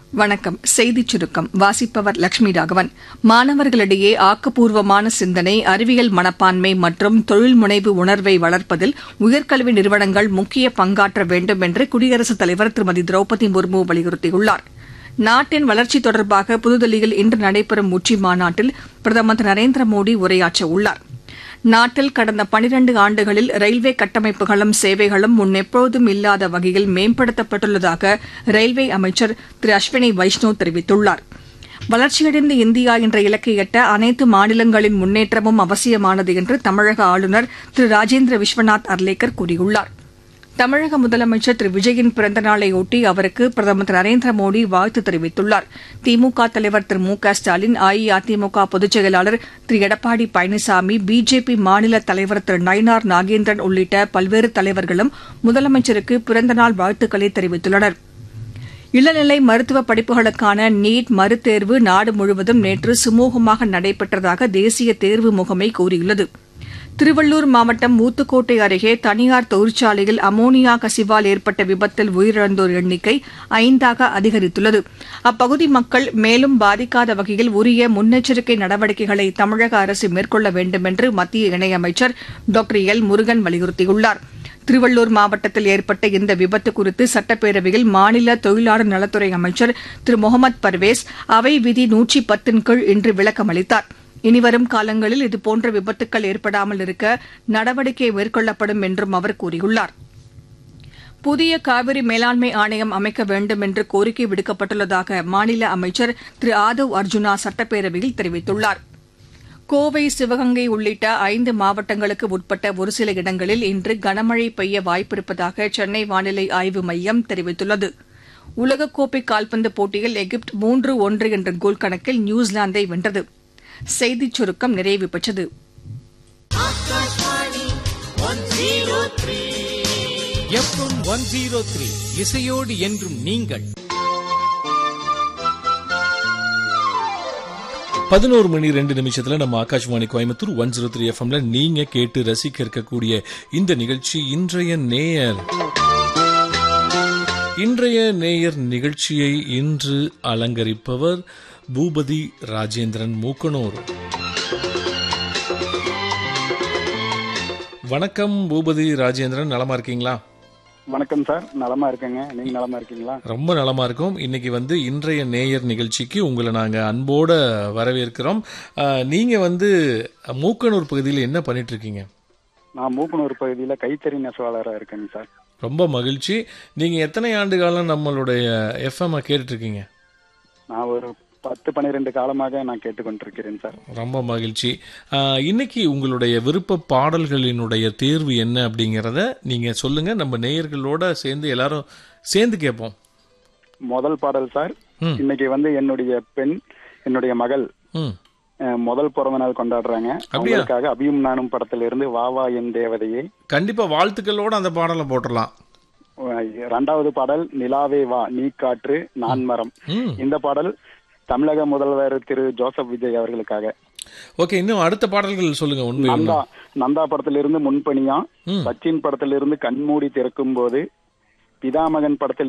வணக்கம் செய்திச் சுருக்கம் வாசிப்பவர் லட்சுமி ராகவன் மாணவர்களிடையே ஆக்கப்பூர்வமான சிந்தனை அறிவியல் மனப்பான்மை மற்றும் தொழில் முனைவு உணர்வை வளர்ப்பதில் உயர்கல்வி நிறுவனங்கள் முக்கிய பங்காற்ற வேண்டும் என்று குடியரசுத் தலைவர் திருமதி திரௌபதி முர்மு வலியுறுத்தியுள்ளார் நாட்டின் வளர்ச்சி தொடர்பாக புதுதில்லியில் இன்று நடைபெறும் உச்சி மாநாட்டில் பிரதமர் திரு நரேந்திர மோடி உரையாற்ற உள்ளார் நாட்டில் கடந்த பனிரண்டு ஆண்டுகளில் ரயில்வே கட்டமைப்புகளும் சேவைகளும் முன்னெப்போதும் இல்லாத வகையில் மேம்படுத்தப்பட்டுள்ளதாக ரயில்வே அமைச்சர் திரு அஸ்வினி வைஷ்ணவ் தெரிவித்துள்ளார் வளர்ச்சியடைந்த இந்தியா என்ற இலக்கை எட்ட அனைத்து மாநிலங்களின் முன்னேற்றமும் அவசியமானது என்று தமிழக ஆளுநர் திரு ராஜேந்திர விஸ்வநாத் அர்லேக்கர் கூறியுள்ளார் தமிழக முதலமைச்சர் திரு விஜயின் பிறந்த நாளையொட்டி அவருக்கு பிரதமர் திரு நரேந்திர மோடி வாழ்த்து தெரிவித்துள்ளார் திமுக தலைவர் திரு மு க ஸ்டாலின் அஇஅதிமுக பொதுச் செயலாளர் திரு எடப்பாடி பழனிசாமி பிஜேபி மாநில தலைவர் திரு நயினார் நாகேந்திரன் உள்ளிட்ட பல்வேறு தலைவர்களும் முதலமைச்சருக்கு பிறந்தநாள் வாழ்த்துக்களை தெரிவித்துள்ளனா் இளநிலை மருத்துவ படிப்புகளுக்கான நீட் மறுதேர்வு நாடு முழுவதும் நேற்று சுமூகமாக நடைபெற்றதாக தேசிய தேர்வு முகமை கூறியுள்ளது திருவள்ளூர் மாவட்டம் ஊத்துக்கோட்டை அருகே தனியார் தொழிற்சாலையில் அமோனியா கசிவால் ஏற்பட்ட விபத்தில் உயிரிழந்தோர் எண்ணிக்கை ஐந்தாக அதிகரித்துள்ளது அப்பகுதி மக்கள் மேலும் பாதிக்காத வகையில் உரிய முன்னெச்சரிக்கை நடவடிக்கைகளை தமிழக அரசு மேற்கொள்ள வேண்டும் என்று மத்திய இணையமைச்சர் டாக்டர் எல் முருகன் வலியுறுத்தியுள்ளாா் திருவள்ளூர் மாவட்டத்தில் ஏற்பட்ட இந்த விபத்து குறித்து சட்டப்பேரவையில் மாநில தொழிலாளர் நலத்துறை அமைச்சர் திரு முகமது பர்வேஸ் அவை விதி நூற்றி பத்தின் கீழ் இன்று விளக்கம் அளித்தார் இனிவரும் காலங்களில் இதுபோன்ற விபத்துக்கள் ஏற்படாமல் இருக்க நடவடிக்கை மேற்கொள்ளப்படும் என்றும் அவர் கூறியுள்ளார் புதிய காவிரி மேலாண்மை ஆணையம் அமைக்க வேண்டும் என்று கோரிக்கை விடுக்கப்பட்டுள்ளதாக மாநில அமைச்சர் திரு ஆதவ் அர்ஜுனா சட்டப்பேரவையில் தெரிவித்துள்ளாா் கோவை சிவகங்கை உள்ளிட்ட ஐந்து மாவட்டங்களுக்கு உட்பட்ட ஒரு சில இடங்களில் இன்று கனமழை பெய்ய வாய்ப்பிருப்பதாக சென்னை வானிலை ஆய்வு மையம் தெரிவித்துள்ளது உலகக்கோப்பை கால்பந்து போட்டியில் எகிப்து மூன்று ஒன்று என்ற கோல் கணக்கில் நியூசிலாந்தை வென்றது செய்திச் சுருக்கம் நிறைவு பெற்றது எஃப்எம் ஒன் ஜீரோ த்ரீ இசையோடு என்றும் நீங்கள் பதினோரு மணி ரெண்டு நிமிஷத்துல நம்ம Akashvani Coimbatore one zero three எஃப்எம்ல நீங்க கேட்டு ரசிக்க இருக்கக்கூடிய இந்த நிகழ்ச்சி இன்றைய நேயர் இன்றைய நேயர் நிகழ்ச்சியை இன்று அலங்கரிப்பவர் பூபதி ராஜேந்திரன் மூக்கனூர் வணக்கம் பூபதி ராஜேந்திரன் நலமா இருக்கீங்களா வணக்கம் சார் நலமா இருக்கேங்க நீங்க நலமா இருக்கீங்களா ரொம்ப நலமா இருக்கும் இன்னைக்கு வந்து இன்றைய நேயர் நிகழ்ச்சிக்கு உங்களை நாங்க அன்போட வரவேற்கிறோம் அஹ், நீங்க வந்து மூக்கனூர் பகுதியில் என்ன பண்ணிட்டு இருக்கீங்க நான் மூக்கனூர் பகுதியில கைத்தறி நெசவாளராக இருக்கேங்க சார் ரொம்ப மகிழ்ச்சி நீங்க எத்தனை ஆண்டு காலம் நம்மளுடைய எஃப்எம் கேட்டுட்டு இருக்கீங்க நான் ஒரு பத்து பன்னிரெண்டு காலமாக நான் கேட்டுக்கொண்டிருக்கிறேன் சார் ரொம்ப மகிழ்ச்சி அஹ், இன்னைக்கு உங்களுடைய விருப்ப பாடல்களினுடைய தேர்வு என்ன அப்படிங்கறத நீங்க சொல்லுங்க நம்ம நேயர்களோட சேர்ந்து எல்லாரும் சேர்ந்து கேட்போம் முதல் பாடல் சார் ம். இன்னைக்கு வந்து என்னுடைய பெண் என்னுடைய மகள் ம் அஹ், முதல் பிறந்த நாள் கொண்டாடுறாங்க அவங்களுக்காக அபியும் நானும் படத்துல இருந்து வா வா என் தேவதையே கண்டிப்பா வாழ்த்துக்களோட அந்த பாடலை போட்டுடலாம் அஹ், இரண்டாவது பாடல் நிலாவே வா நீ காற்று நான் மரம் ம் இந்த பாடல் தமிழக முதல்வர் திரு ஜோசப் விஜய் அவர்களுக்காக ஓகே இன்னும் அடுத்த பாடல்கள் சொல்லுங்க உண்மை நந்தா நந்தா படத்திலிருந்து முன்பணியா ம். சச்சின் படத்திலிருந்து கண்மூடி திறக்கும் போது பிதாமகன் படத்தில்